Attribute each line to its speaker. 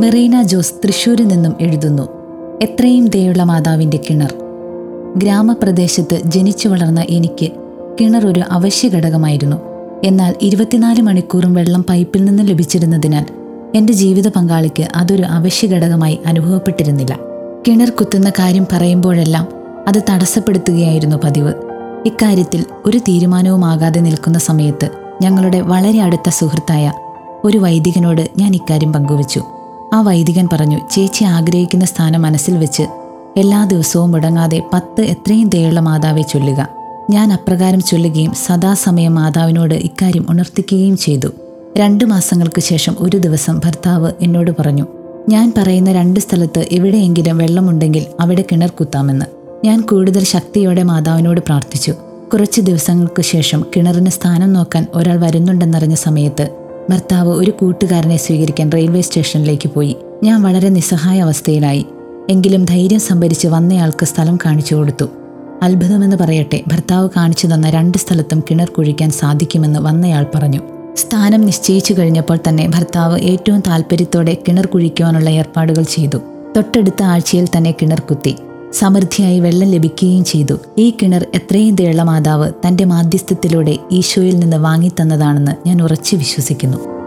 Speaker 1: മെറീന ജോസ് തൃശ്ശൂരിൽ നിന്നും എഴുതുന്നു എത്രയും ദയുള്ള മാതാവിൻ്റെ കിണർ ഗ്രാമപ്രദേശത്ത് ജനിച്ചു വളർന്ന എനിക്ക് കിണർ ഒരു അവശ്യ ഘടകമായിരുന്നു എന്നാൽ ഇരുപത്തിനാല് മണിക്കൂറും വെള്ളം പൈപ്പിൽ നിന്ന് ലഭിച്ചിരുന്നതിനാൽ എൻ്റെ ജീവിത പങ്കാളിക്ക് അതൊരു അവശ്യ ഘടകമായി അനുഭവപ്പെട്ടിരുന്നില്ല കിണർ കുത്തുന്ന കാര്യം പറയുമ്പോഴെല്ലാം അത് തടസ്സപ്പെടുത്തുകയായിരുന്നു പതിവ് ഇക്കാര്യത്തിൽ ഒരു തീരുമാനവുമാകാതെ നിൽക്കുന്ന സമയത്ത് ഞങ്ങളുടെ വളരെ അടുത്ത സുഹൃത്തായ ഒരു വൈദികനോട് ഞാൻ ഇക്കാര്യം പങ്കുവച്ചു ആ വൈദികൻ പറഞ്ഞു ചേച്ചി ആഗ്രഹിക്കുന്ന സ്ഥാനം മനസ്സിൽ വെച്ച് എല്ലാ ദിവസവും മുടങ്ങാതെ പത്ത് എത്രയും ദയുള്ള മാതാവെ ചൊല്ലുക ഞാൻ അപ്രകാരം ചൊല്ലുകയും സദാസമയം മാതാവിനോട് ഇക്കാര്യം ഉണർത്തിക്കുകയും ചെയ്തു രണ്ടു മാസങ്ങൾക്ക് ശേഷം ഒരു ദിവസം ഭർത്താവ് എന്നോട് പറഞ്ഞു ഞാൻ പറയുന്ന രണ്ട് സ്ഥലത്ത് എവിടെയെങ്കിലും വെള്ളമുണ്ടെങ്കിൽ അവിടെ കിണർ കുത്താമെന്ന് ഞാൻ കൂടുതൽ ശക്തിയോടെ മാതാവിനോട് പ്രാർത്ഥിച്ചു കുറച്ച് ദിവസങ്ങൾക്ക് ശേഷം കിണറിന് സ്ഥാനം നോക്കാൻ ഒരാൾ വരുന്നുണ്ടെന്നറിഞ്ഞ സമയത്ത് ഭർത്താവ് ഒരു കൂട്ടുകാരനെ സ്വീകരിക്കാൻ റെയിൽവേ സ്റ്റേഷനിലേക്ക് പോയി ഞാൻ വളരെ നിസ്സഹായ അവസ്ഥയിലായി എങ്കിലും ധൈര്യം സംഭരിച്ച് വന്നയാൾക്ക് സ്ഥലം കാണിച്ചു കൊടുത്തു അത്ഭുതമെന്ന് പറയട്ടെ ഭർത്താവ് കാണിച്ചു തന്ന രണ്ട് സ്ഥലത്തും കിണർ കുഴിക്കാൻ സാധിക്കുമെന്ന് വന്നയാൾ പറഞ്ഞു സ്ഥാനം നിശ്ചയിച്ചു കഴിഞ്ഞപ്പോൾ തന്നെ ഭർത്താവ് ഏറ്റവും താല്പര്യത്തോടെ കിണർ കുഴിക്കുവാനുള്ള ഏർപ്പാടുകൾ ചെയ്തു തൊട്ടടുത്ത ആഴ്ചയിൽ തന്നെ കിണർ കുത്തി സമൃദ്ധിയായി വെള്ളം ലഭിക്കുകയും ചെയ്തു ഈ കിണർ എത്രയും ദയുള്ള മാതാവ് തൻ്റെ മാധ്യസ്ഥത്തിലൂടെ ഈശോയിൽ നിന്ന് വാങ്ങിത്തന്നതാണെന്ന് ഞാൻ ഉറച്ചു വിശ്വസിക്കുന്നു